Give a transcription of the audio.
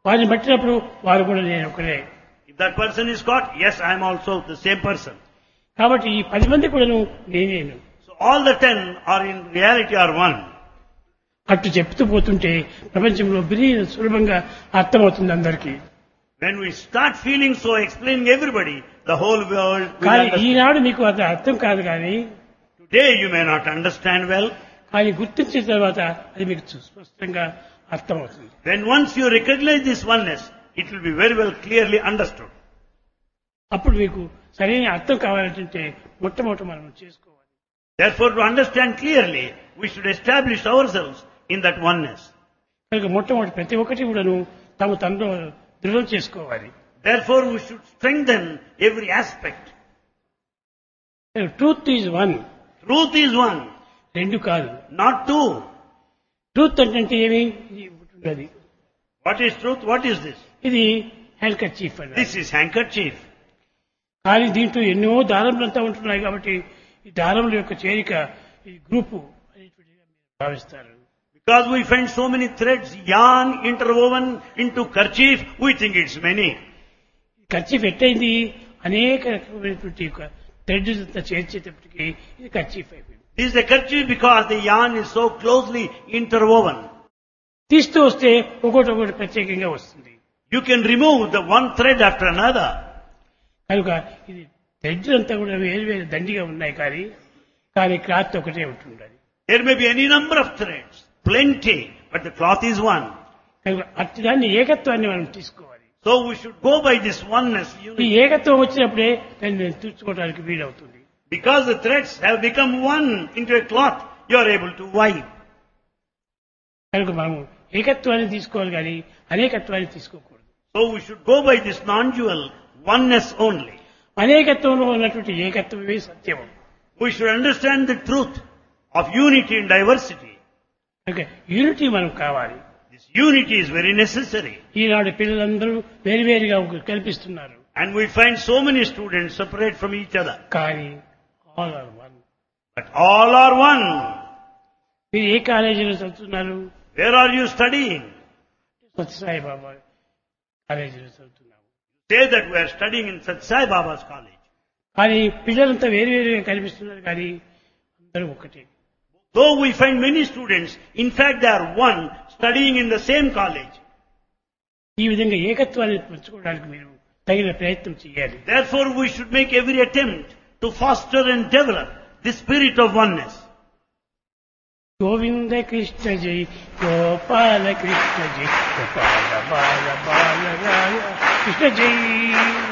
వారిని పట్టినప్పుడు వారు కూడా నేను ఒకరే If that person is caught, yes, I am also the same person. కాబట్టి ఈ పది మంది కూడాను నేనేను So all the ten are in reality are one. అట్టు చెప్తూ పోతుంటే ప్రపంచంలో బిరీ సులభంగా అర్థమవుతుంది అందరికీ When we start feeling so, explaining everybody, the whole world will కానీ understand. ఈనాడు మీకు అది అర్థం కాదు కానీ Today you may not understand well. కానీ గుర్తించిన తర్వాత అది మీకు స్పష్టంగా అర్థమవుతుంది When once you recognize this oneness, it will be very well clearly understood. అప్పుడు మీకు సరైన అర్థం కావాలంటే మొట్టమొదటి మనం చేసుకోవాలి Therefore, to understand clearly, we should establish ourselves in that oneness. కనుక మొట్టమొదటి ప్రతి ఒక్కటి కూడాను తమ తనలో దృఢం చేసుకోవాలి Therefore, we should strengthen every aspect. Truth is one Truth is one, రెండు కాదు not two. ట్రూత్ అంటే ఏమి ఇది ఒకటి ఉన్నది What is truth? What is this? ఇది హ్యాండ్ కర్చీఫ్ అన్నది This is handkerchief. కానీ దీంట్లో ఎన్నో దారములంతా ఉంటున్నాయి కాబట్టి ఈ దారముల యొక్క చేరిక ఈ గ్రూపు అనేటువంటిగా మీరు భావిస్తారు Because we find so many threads, yarn interwoven into kerchief, we think it's many. Kerchief ఎట్టయింది అనేక రకమైనటువంటి థ్రెడ్ అంతా చేర్చేటప్పటికి ఇది కర్చీఫ్ అయిపోయింది This is a kerchief because the yarn is so closely interwoven. తీస్తూ వస్తే ఒకటి ఒకటి ప్రత్యేకంగా వస్తుంది You can remove the one thread after another. కనుక ఇది థ్రెడ్ అంతా కూడా వేరు వేరు దండిగా ఉన్నాయి కానీ కానీ క్లాత్ ఒకటే ఉంటుండదు There may be any number of threads, plenty, but the cloth is one. కనుక అట్టి దాన్ని ఏకత్వాన్ని మనం తీసుకోవాలి So we should go by this oneness. ఈ unity. ఏకత్వం వచ్చినప్పుడే దాన్ని తీర్చుకోవడానికి వీలవుతుంది Because the threads have become one into a cloth, you are able to wipe. కనుక మనము ఏకత్వాన్ని తీసుకోవాలి కానీ అనేకత్వాన్ని తీసుకోకూడదు So we should go by this non-dual oneness only. అనేకత్వంలో ఉన్నటువంటి ఏకత్వమే సత్యము We should understand the truth of unity and diversity. కనుక unity మనం కావాలి This unity is very necessary. ఈనాడు పిల్లలందరూ వేరువేరుగా కల్పిస్తున్నారు And we find so many students separate from each other. కానీ all are one But all are one. మీరు ఏ కాలేజీలో చదువుతున్నారు Where are you studying? Sathya Sai బాబా కాలేజీలో చదువుతున్నాము Say that we are studying in Sat Sai Baba's college. కానీ పిల్లలంతా వేరువేరుగా కనిపిస్తున్నారు కానీ అందరూ ఒకటే Though we find many students, in fact they are one, studying in the same college. ఈ విధంగా ఏకత్వాన్ని పెంచుకోవడానికి మీరు తగిన ప్రయత్నం చేయాలి Therefore we should make every attempt to foster and develop the spirit of oneness. Govinda Krishna జై గోపాల కృష్ణ జై గోపాల బాల బాల రాయ కృష్ణ జై